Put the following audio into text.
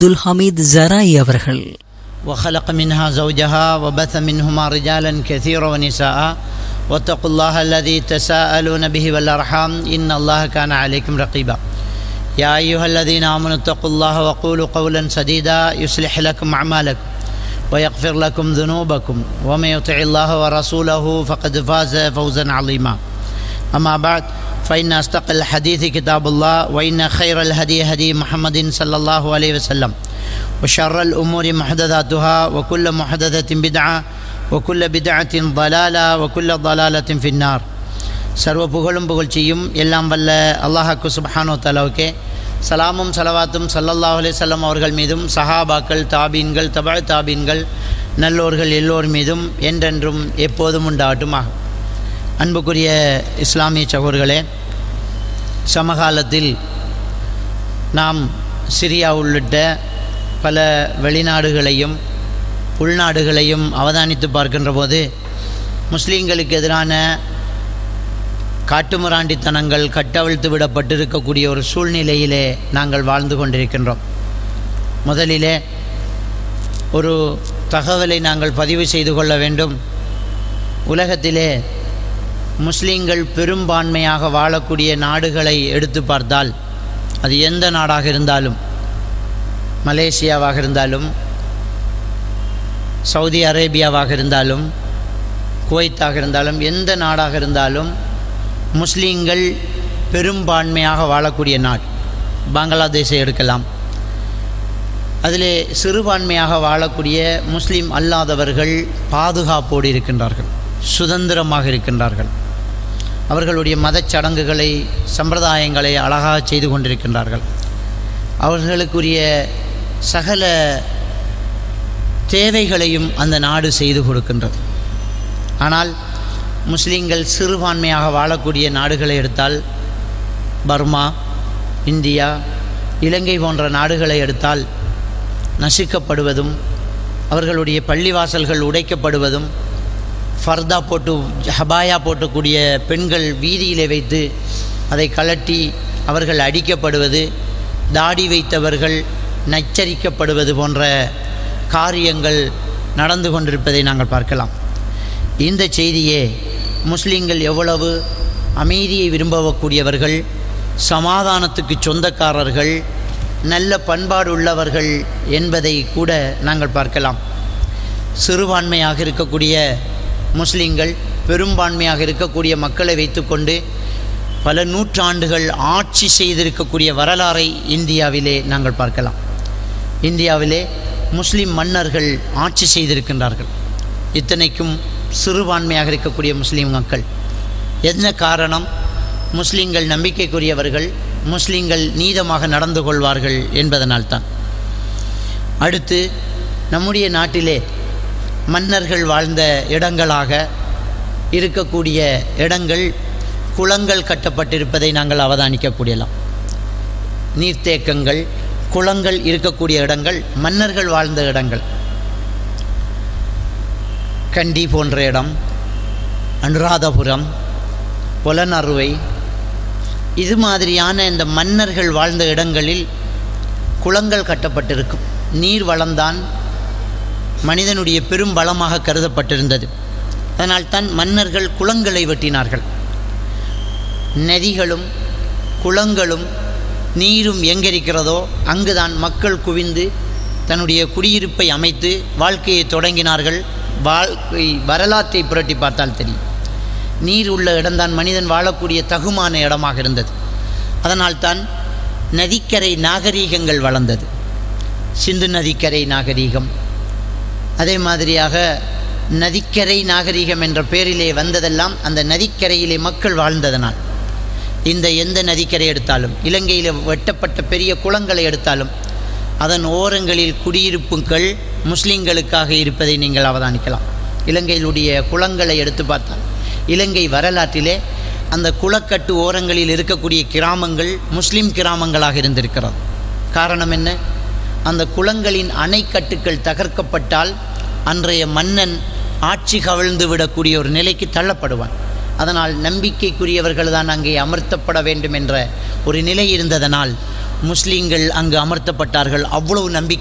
அப்துல் ஹமீத் ஜராய் அவர்கள் وخلق منها زوجها وبث منهما رجالا كثيرا ونساء واتقوا الله الذي تساءلون به والارحام ان الله كان عليكم رقيبا يا ايها الذين امنوا اتقوا الله وقولوا قولا سديدا يصلح لكم اعمالكم ويغفر لكم ذنوبكم ومن يطع الله ورسوله فقد فاز فوزا عظيما اما بعد فان اصدق الحديث كتاب الله وان خير الهدي هدي محمد صلى الله عليه وسلم وشر الأمور محدثاتها وكل محدثة بدعة وكل بدعة ضلالة وكل ضلالة في النار சர்வ புகழும் புகழ்ச்சியும் எல்லாம் வல்ல அல்லாஹாக்கு சுபஹானோ தலாவுக்கே சலாமும் சலவாத்தும் சல்லல்லாஹு அலைஹி வஸல்லம் அவர்கள் மீதும் சஹாபாக்கள் தாபீன்கள் தபா தாபீன்கள் நல்லோர்கள் எல்லோர் மீதும் என்றென்றும் எப்போதும் உண்டாகட்டுமாக அன்புக்குரிய இஸ்லாமிய சகோர்களே சமகாலத்தில் நாம் சிரியா உள்ளிட்ட பல வெளிநாடுகளையும் உள்நாடுகளையும் அவதானித்து பார்க்கின்ற போது முஸ்லீம்களுக்கு எதிரான காட்டுமிராண்டித்தனங்கள் கட்டவிழ்த்து விடப்பட்டிருக்கக்கூடிய ஒரு சூழ்நிலையிலே நாங்கள் வாழ்ந்து கொண்டிருக்கின்றோம் முதலிலே ஒரு தகவலை நாங்கள் பதிவு செய்து கொள்ள வேண்டும் உலகத்திலே முஸ்லீம்கள் பெரும்பான்மையாக வாழக்கூடிய நாடுகளை எடுத்து பார்த்தால் அது எந்த நாடாக இருந்தாலும் மலேசியாவாக இருந்தாலும் சவுதி அரேபியாவாக இருந்தாலும் குவைத்தாக இருந்தாலும் எந்த நாடாக இருந்தாலும் முஸ்லீம்கள் பெரும்பான்மையாக வாழக்கூடிய நாடு பங்களாதேஷை எடுக்கலாம் அதிலே சிறுபான்மையாக வாழக்கூடிய முஸ்லீம் அல்லாதவர்கள் பாதுகாப்போடு இருக்கின்றார்கள் சுதந்திரமாக இருக்கின்றார்கள் அவர்களுடைய மதச்சடங்குகளை சம்பிரதாயங்களை அழகாக செய்து கொண்டிருக்கின்றார்கள் அவர்களுக்குரிய சகல தேவைகளையும் அந்த நாடு செய்து கொடுக்கின்றது ஆனால் முஸ்லீம்கள் சிறுபான்மையாக வாழக்கூடிய நாடுகளை எடுத்தால் பர்மா இந்தியா இலங்கை போன்ற நாடுகளை எடுத்தால் நசுக்கப்படுவதும் அவர்களுடைய பள்ளிவாசல்கள் உடைக்கப்படுவதும் ஃபர்தா போட்டு ஹபாயா போட்டக்கூடிய பெண்கள் வீதியிலே வைத்து அதை கலட்டி அவர்கள் அடிக்கப்படுவது தாடி வைத்தவர்கள் நச்சரிக்கப்படுவது போன்ற காரியங்கள் நடந்து கொண்டிருப்பதை நாங்கள் பார்க்கலாம் இந்த செய்தியே முஸ்லீம்கள் எவ்வளவு அமைதியை விரும்பக்கூடியவர்கள் சமாதானத்துக்கு சொந்தக்காரர்கள் நல்ல பண்பாடு உள்ளவர்கள் என்பதை கூட நாங்கள் பார்க்கலாம் சிறுபான்மையாக இருக்கக்கூடிய முஸ்லீம்கள் பெரும்பான்மையாக இருக்கக்கூடிய மக்களை வைத்துக்கொண்டு பல நூற்றாண்டுகள் ஆட்சி செய்திருக்கக்கூடிய வரலாறை இந்தியாவிலே நாங்கள் பார்க்கலாம் இந்தியாவிலே முஸ்லீம் மன்னர்கள் ஆட்சி செய்திருக்கின்றார்கள் இத்தனைக்கும் சிறுபான்மையாக இருக்கக்கூடிய முஸ்லீம் மக்கள் என்ன காரணம் முஸ்லீம்கள் நம்பிக்கைக்குரியவர்கள் முஸ்லீம்கள் நீதமாக நடந்து கொள்வார்கள் என்பதனால்தான் அடுத்து நம்முடைய நாட்டிலே மன்னர்கள் வாழ்ந்த இடங்களாக இருக்கக்கூடிய இடங்கள் குளங்கள் கட்டப்பட்டிருப்பதை நாங்கள் அவதானிக்கக்கூடியலாம் நீர்த்தேக்கங்கள் குளங்கள் இருக்கக்கூடிய இடங்கள் மன்னர்கள் வாழ்ந்த இடங்கள் கண்டி போன்ற இடம் அனுராதபுரம் புலனறுவை இது மாதிரியான இந்த மன்னர்கள் வாழ்ந்த இடங்களில் குளங்கள் கட்டப்பட்டிருக்கும் நீர் வளம்தான் மனிதனுடைய பெரும் பலமாக கருதப்பட்டிருந்தது அதனால்தான் மன்னர்கள் குளங்களை வெட்டினார்கள் நதிகளும் குளங்களும் நீரும் எங்கிருக்கிறதோ அங்குதான் மக்கள் குவிந்து தன்னுடைய குடியிருப்பை அமைத்து வாழ்க்கையை தொடங்கினார்கள் வாழ்க்கை வரலாற்றை புரட்டி பார்த்தால் தெரியும் நீர் உள்ள இடம்தான் மனிதன் வாழக்கூடிய தகுமான இடமாக இருந்தது அதனால்தான் நதிக்கரை நாகரீகங்கள் வளர்ந்தது சிந்து நதிக்கரை நாகரீகம் அதே மாதிரியாக நதிக்கரை நாகரீகம் என்ற பெயரிலே வந்ததெல்லாம் அந்த நதிக்கரையிலே மக்கள் வாழ்ந்ததனால் இந்த எந்த நதிக்கரை எடுத்தாலும் இலங்கையில் வெட்டப்பட்ட பெரிய குளங்களை எடுத்தாலும் அதன் ஓரங்களில் குடியிருப்புகள் முஸ்லீம்களுக்காக இருப்பதை நீங்கள் அவதானிக்கலாம் இலங்கையிலுடைய குளங்களை எடுத்து பார்த்தால் இலங்கை வரலாற்றிலே அந்த குளக்கட்டு ஓரங்களில் இருக்கக்கூடிய கிராமங்கள் முஸ்லீம் கிராமங்களாக இருந்திருக்கிறது காரணம் என்ன அந்த குளங்களின் அணைக்கட்டுக்கள் தகர்க்கப்பட்டால் அன்றைய மன்னன் ஆட்சி கவிழ்ந்து விடக்கூடிய ஒரு நிலைக்கு தள்ளப்படுவான் அதனால் நம்பிக்கைக்குரியவர்கள் தான் அங்கே அமர்த்தப்பட வேண்டும் என்ற ஒரு நிலை இருந்ததனால் முஸ்லீம்கள் அங்கு அமர்த்தப்பட்டார்கள் அவ்வளவு நம்பிக்கை